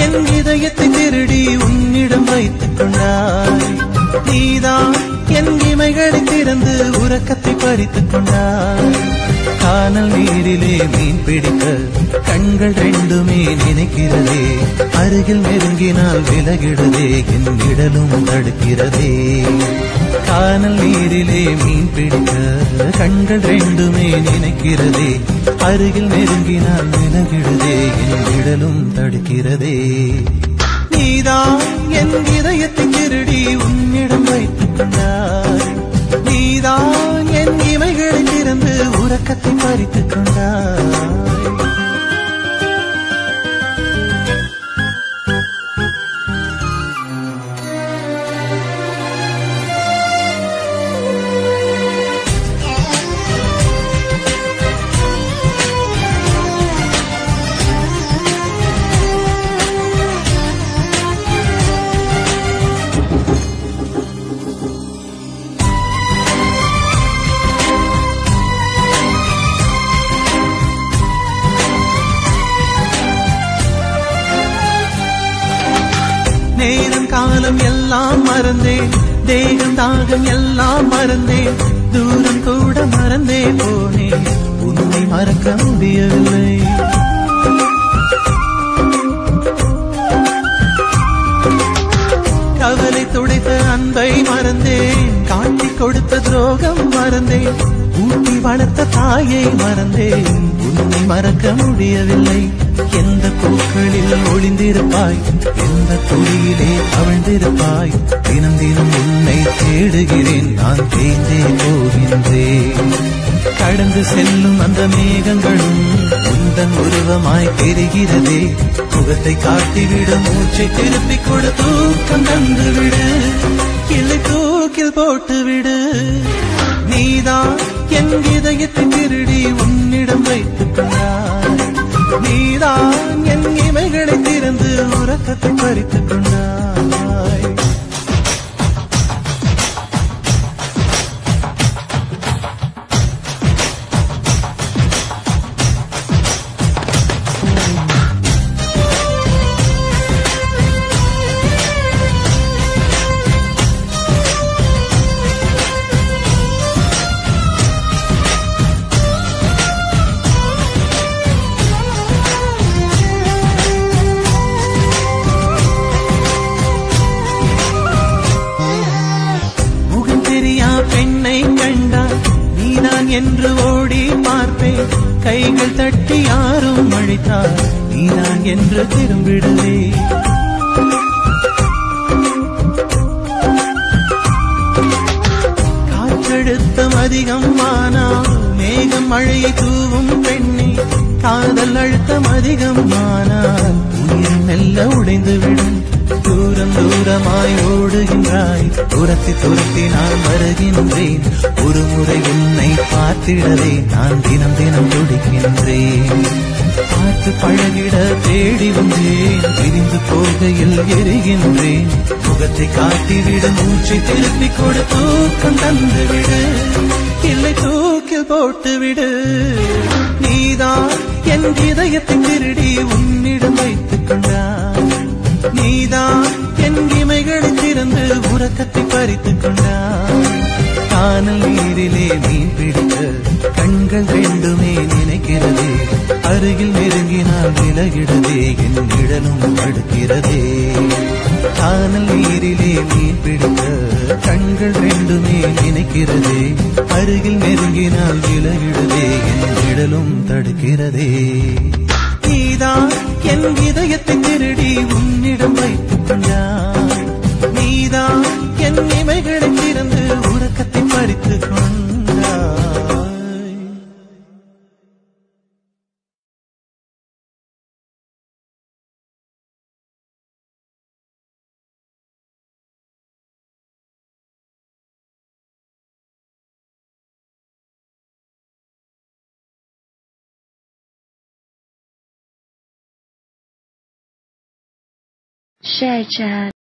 என் இதயத்தை திருடி உன்னிடம் வைத்துக் கொண்டாய் நீதான் என் இமைகளை திறந்து உறக்கத்தை பறித்துக் கொண்டாய் கானல் நீரிலே மீன் பிடிக்க கண்கள் ரெண்டுமே நினைக்கிறதே அருகில் நெருங்கினால் விலகிடுதே என் நிழலும் தடுக்கிறதே கானல் நீரிலே மீன் பிடிக்க கண்கள் ரெண்டுமே நினைக்கிறதே அருகில் நெருங்கினால் விலகிடுதே என் நிழலும் தடுக்கிறதே நீதான் என் இதயத்தை திருடி உன்னிடம் வைத்துக் கொண்டாய் நீதான் என் இமைகளை திறந்து உறக்கத்தை பறித்துக் கொண்டாய் நேரம் காலம் எல்லாம் மறந்தேன் தேகம் தாகம் எல்லாம் மறந்தேன் தூரம் கூட மறந்தே போனேன் உன்னை மறக்க முடியவில்லை கவலை துடைத்த அன்பை மறந்தேன் காட்டிக் கொடுத்த துரோகம் மறந்தேன் ஊட்டி வளர்த்த தாயை மறந்தேன் உன்னை மறக்க முடியவில்லை எந்த பூக்களில் ஒளிந்திருப்பாய் எந்த துளியிலே அவிழ்ந்திருப்பாய் தினம் தினம் உன்னை தேடுகிறேன் நான் தேய்ந்தே போகின்றேன் கடந்து செல்லும் அந்த மேகங்களும் உந்தன் உருவமாய் தெரிகிறதே முகத்தை காட்டிவிடு மூச்சை திருப்பிக் கொடு தூக்கம் தந்து விடு இல்லை தூக்கில் போட்டு விடு நீதான் என் இதயத்தை திருடி உன்னிடம் வைத்துக் கொண்டாய் நீதான் என் இமைகளை திறந்து உறக்கத்தை பறித்துக் கொண்டாய் முகம் தெரியா பெண்ணை கண்டால் நீதான் என்று ஓடி பார்ப்பேன் கைகள் தட்டி யாரும் அழைத்தால் நீதான் என்று திரும்பிடுவே காற்றழுத்தம் அதிகம் ஆனால் மேகம் மழையை தூவும் பெண்ணே காதல் அழுத்தம் அதிகம் ஆனால் உயிர் மெல்ல உடைந்துவிடும் தூரம் தூரமாய் ஓடுகின்றாய் துரத்தி துரத்தி நான் வருகின்றேன் ஒரு முறை உன்னை பார்த்திடவே நான் தினம் தினம் துடிக்கின்றேன் பார்த்து பழகிட தேடி வந்தேன் பிரிந்து போகையில் எரிகின்றேன் முகத்தை காட்டிவிட மூச்சை திருப்பிக் கொடு தூக்கம் தந்துவிடு இல்லை தூக்கில் போட்டுவிடு நீதான் என் இதயத்தை திருடி உன்னிடம் வைத்துக் கொண்டாய் நீதான் என் இமைகளை திறந்து உறக்கத்தை பறித்துக் கொண்டாய் கானல் நீரிலே மீன் பிடிக்க கண்கள் ரெண்டுமே நினைக்கிறதே அருகில் நெருங்கினால் விலகிடதே என் நிழலும் அடுக்கிறதே கானல் நீரிலே மீன் பிடிக்க கண்கள் ரெண்டுமே நினைக்கிறதே அருகில் நெருங்கினால் விலகிடதே என் நிழலும் தடுக்கிறதே நீதான் என் இதயத்தை திருடி உன்னிடம் வைத்துக் கொண்டாய் நீதான் என் இமைகளை திறந்து உறக்கத்தை பறித்துக் கொண்டாய் share chat